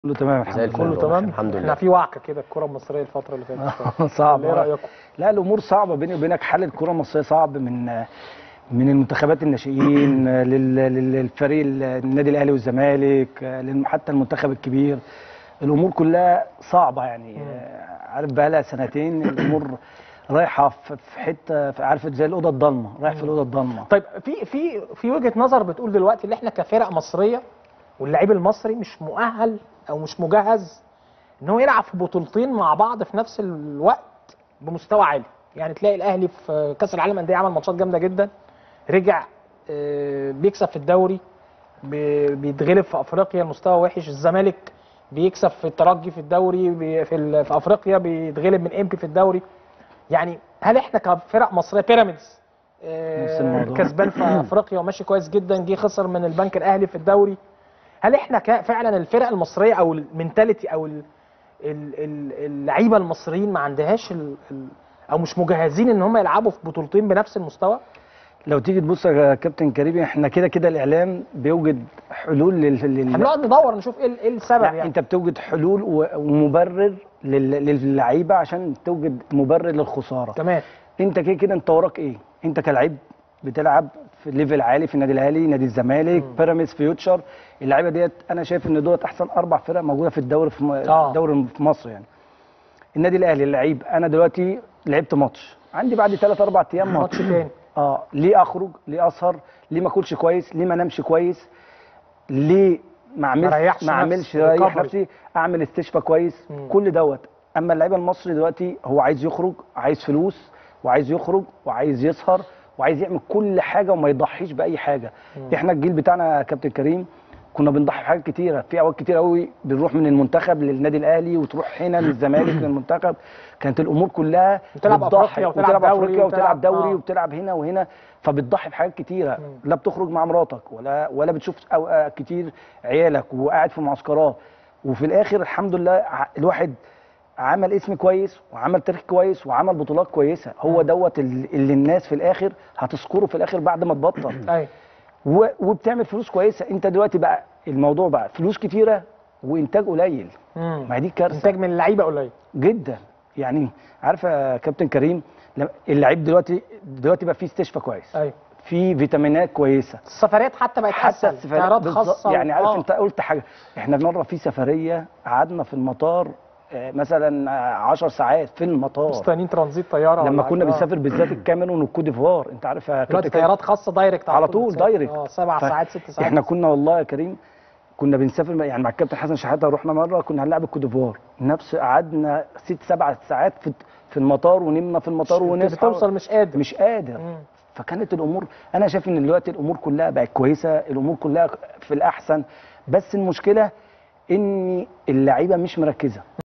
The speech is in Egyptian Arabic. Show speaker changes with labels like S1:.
S1: كله تمام الحمد
S2: زي
S1: لله
S2: الفل.
S3: كله تمام
S2: الحمد لله.
S3: احنا في وعكه كده الكره المصريه الفتره اللي فاتت
S1: صعب
S3: ايه رايكم
S1: لا الامور صعبه بيني وبينك حال الكره المصريه صعب من من المنتخبات الناشئين لل- لل- للفريق النادي الاهلي والزمالك لل- حتى المنتخب الكبير الامور كلها صعبه يعني عارف بقى لها سنتين الامور رايحه في في حته في- عارف زي الاوضه الضلمه رايح في الاوضه الضلمه
S3: طيب في في في وجهه نظر بتقول دلوقتي اللي احنا كفرق مصريه واللعيب المصري مش مؤهل او مش مجهز ان هو يلعب في بطولتين مع بعض في نفس الوقت بمستوى عالي يعني تلاقي الاهلي في كاس العالم انديه عمل ماتشات جامده جدا رجع آه، بيكسب في الدوري بي- بيتغلب في افريقيا المستوى وحش الزمالك بيكسب في الترجي في الدوري بي- في ال- في افريقيا بيتغلب من امبي في الدوري يعني هل احنا كفرق مصريه بيراميدز آه،
S1: نفس الموضوع.
S3: كسبان في افريقيا وماشي كويس جدا جه خسر من البنك الاهلي في الدوري هل احنا ك- فعلا الفرق المصريه او المينتاليتي او ال- ال- ال- اللعيبه المصريين ما عندهاش ال- ال- او مش مجهزين ان هم يلعبوا في بطولتين بنفس المستوى
S1: لو تيجي تبص يا كابتن كريم احنا كده كده الاعلام بيوجد حلول لل... لل...
S3: احنا بنقعد ندور نشوف ايه ال- ايه السبب
S1: لا
S3: يعني
S1: انت بتوجد حلول و- ومبرر لل- للعيبه عشان توجد مبرر للخساره
S3: تمام
S1: انت كده كده انت وراك ايه انت كلاعب بتلعب في ليفل عالي في النادي الاهلي نادي الزمالك بيراميدز فيوتشر اللعيبه ديت انا شايف ان دول احسن اربع فرق موجوده في الدوري في م...
S3: اه.
S1: الدوري في مصر يعني النادي الاهلي اللعيب انا دلوقتي لعبت ماتش عندي بعد 3 4 ايام
S3: ماتش تاني
S1: اه ليه اخرج ليه اسهر ليه ما اكلش كويس ليه ما انامش كويس ليه ما اعملش
S3: ريحش
S1: ما اعملش
S3: نفسي،
S1: اريح
S3: recovery.
S1: نفسي اعمل استشفاء كويس
S3: مم.
S1: كل دوت اما اللعيبه المصري دلوقتي هو عايز يخرج عايز فلوس وعايز يخرج وعايز يسهر وعايز يعمل كل حاجه وما يضحيش باي حاجه احنا الجيل بتاعنا يا كابتن كريم كنا بنضحي بحاجات كتيره في اوقات كتير قوي بنروح من المنتخب للنادي الاهلي وتروح هنا للزمالك للمنتخب كانت الامور كلها
S3: وتلعب
S1: بتضحي
S3: أفريقيا وتلعب
S1: وتلعب
S3: دوري
S1: افريقيا وتلعب
S3: وتلعب-
S1: دوري
S3: آه.
S1: وبتلعب هنا وهنا فبتضحي بحاجات كتيره لا بتخرج مع مراتك ولا ولا بتشوف اوقات كتير عيالك وقاعد في معسكرات وفي الاخر الحمد لله ع- الواحد عمل اسم كويس وعمل تاريخ كويس وعمل بطولات كويسه هو دوت اللي اللي الناس في الاخر هتذكره في الاخر بعد ما تبطل
S3: ايوه
S1: و- وبتعمل فلوس كويسه انت دلوقتي بقى الموضوع بقى فلوس كتيره وانتاج قليل
S3: مم.
S1: ما هي دي الكارثه
S3: انتاج من اللعيبه قليل
S1: جدا يعني عارف يا كابتن كريم لما- اللعيب دلوقتي دلوقتي بقى فيه استشفاء كويس
S3: ايوه
S1: في فيتامينات كويسه
S3: السفريات حتى بقت
S1: حتى
S3: اسهل
S1: السفرية
S3: طيارات
S1: بالظبط.
S3: خاصه
S1: يعني عارف
S3: آه.
S1: انت قلت حاجه احنا مره في سفريه قعدنا في المطار آه، مثلا 10 ساعات في المطار
S3: مستنيين ترانزيت طياره
S1: لما
S3: ولا
S1: كنا
S3: حاجة. آه.
S1: بنسافر بالذات الكاميرون والكوت ديفوار انت عارف يا
S3: دلوقتي
S1: كابتن كريم
S3: طيارات خاصه دايركت
S1: على طول
S3: بتسافر.
S1: دايركت
S3: اه سبع
S1: ف-
S3: ساعات ست ساعات
S1: احنا كنا والله يا كريم كنا بنسافر يعني مع الكابتن حسن شحاته رحنا مره كنا هنلعب الكوت ديفوار نفس قعدنا ست سبع ساعات في في المطار ونمنا في المطار ونصحى
S3: بتوصل مش قادر
S1: مش قادر
S3: مم.
S1: فكانت الامور انا شايف ان دلوقتي الامور كلها بقت كويسه الامور كلها في الاحسن بس المشكله ان اللعيبه مش مركزه